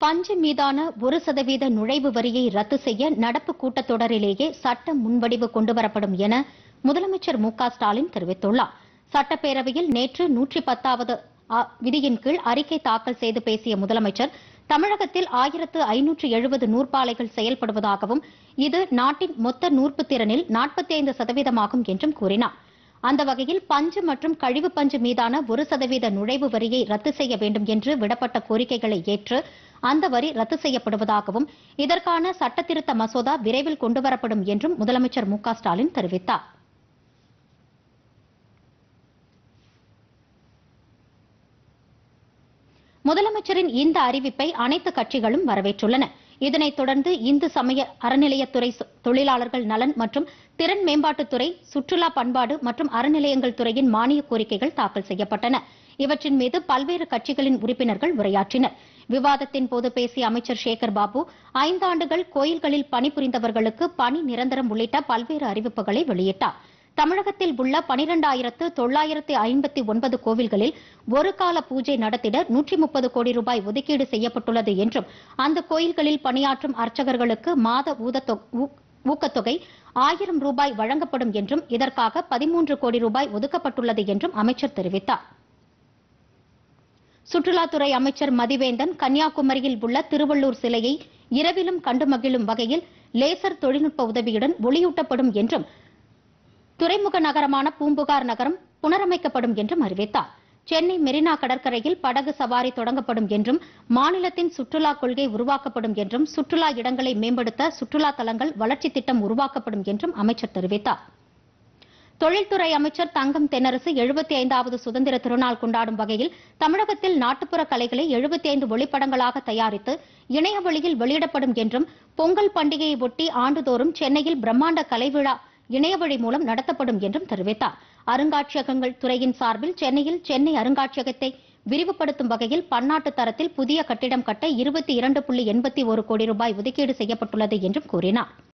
பஞ்சு மீதான ஒரு சதவீத நுழைவு வரியை ரத்து செய்ய நடப்பு கூட்டத்தொடரிலேயே சட்ட முன்வடிவு கொண்டுவரப்படும் என முதலமைச்சர் மு க ஸ்டாலின் தெரிவித்துள்ளார் சட்டப்பேரவையில் நேற்று நூற்றி பத்தாவது விதியின் கீழ் அறிக்கை தாக்கல் செய்து பேசிய முதலமைச்சர் தமிழகத்தில் ஆயிரத்து ஐநூற்று எழுபது நூற்பாலைகள் செயல்படுவதாகவும் இது நாட்டின் மொத்த நூற்பு திறனில் நாற்பத்தி ஐந்து சதவீதமாகும் என்றும் கூறினார் அந்த வகையில் பஞ்சு மற்றும் கழிவு பஞ்சு மீதான ஒரு சதவீத நுழைவு வரியை ரத்து செய்ய வேண்டும் என்று விடப்பட்ட கோரிக்கைகளை ஏற்று அந்த வரி ரத்து செய்யப்படுவதாகவும் இதற்கான சட்டத்திருத்த மசோதா விரைவில் கொண்டுவரப்படும் என்றும் முதலமைச்சர் மு க ஸ்டாலின் தெரிவித்தார் முதலமைச்சரின் இந்த அறிவிப்பை அனைத்து கட்சிகளும் வரவேற்றுள்ளன இதனைத் தொடர்ந்து இந்து சமய அறநிலையத்துறை சொ- தொழிலாளர்கள் நலன் மற்றும் திறன் மேம்பாட்டுத்துறை சுற்றுலா பண்பாடு மற்றும் அறநிலையங்கள் துறையின் மானிய கோரிக்கைகள் தாக்கல் செய்யப்பட்டன இவற்றின் மீது பல்வேறு கட்சிகளின் உறுப்பினர்கள் உரையாற்றினர் விவாதத்தின் போது பேசிய அமைச்சர் சேகர் பாபு ஐந்தாண்டுகள் கோயில்களில் பணிபுரிந்தவர்களுக்கு பணி நிரந்தரம் உள்ளிட்ட பல்வேறு அறிவிப்புகளை வெளியிட்டார் தமிழகத்தில் உள்ள பனிரெண்டாயிரத்து தொள்ளாயிரத்து ஐம்பத்தி ஒன்பது கோவில்களில் ஒரு கால பூஜை நடத்திட நூற்றி முப்பது கோடி ரூபாய் ஒதுக்கீடு செய்யப்பட்டுள்ளது என்றும் அந்த கோயில்களில் பணியாற்றும் அர்ச்சகர்களுக்கு மாத ஊதத்தொ- ஊ- ஊக்கத்தொகை ஆயிரம் ரூபாய் வழங்கப்படும் என்றும் இதற்காக பதிமூன்று கோடி ரூபாய் ஒதுக்கப்பட்டுள்ளது என்றும் அமைச்சர் தெரிவித்தார் சுற்றுலாத்துறை அமைச்சர் மதிவேந்தன் கன்னியாகுமரியில் உள்ள திருவள்ளூர் சிலையை இரவிலும் கண்டு மகிழும் வகையில் லேசர் தொழில்நுட்ப உதவியுடன் ஒளியூட்டப்படும் என்றும் துறைமுக நகரமான பூம்புகார் நகரம் புனரமைக்கப்படும் என்றும் அறிவித்தார் சென்னை மெரினா கடற்கரையில் படகு சவாரி தொடங்கப்படும் என்றும் மாநிலத்தின் சுற்றுலா கொள்கை உருவாக்கப்படும் என்றும் சுற்றுலா இடங்களை மேம்படுத்த சுற்றுலா தலங்கள் வளர்ச்சித் திட்டம் உருவாக்கப்படும் என்றும் அமைச்சர் தெரிவித்தார் தொழில்துறை அமைச்சர் தங்கம் தென்னரசு எழுபத்தி ஐந்தாவது சுதந்திர திருநாள் கொண்டாடும் வகையில் தமிழகத்தில் நாட்டுப்புற கலைகளை எழுபத்தி ஐந்து ஒளிப்படங்களாக தயாரித்து இணைய வழியில் வெளியிடப்படும் என்றும் பொங்கல் பண்டிகையை ஒட்டி ஆண்டுதோறும் சென்னையில் பிரம்மாண்ட கலைவிழா இணையவழி மூலம் நடத்தப்படும் என்றும் தெரிவித்தார் அருங்காட்சியகங்கள் துறையின் சார்பில் சென்னையில் சென்னை அருங்காட்சியகத்தை விரிவுபடுத்தும் வகையில் பன்னாட்டு தரத்தில் புதிய கட்டிடம் கட்ட இருபத்தி இரண்டு புள்ளி எண்பத்தி ஒரு கோடி ரூபாய் ஒதுக்கீடு செய்யப்பட்டுள்ளது என்றும் கூறினார்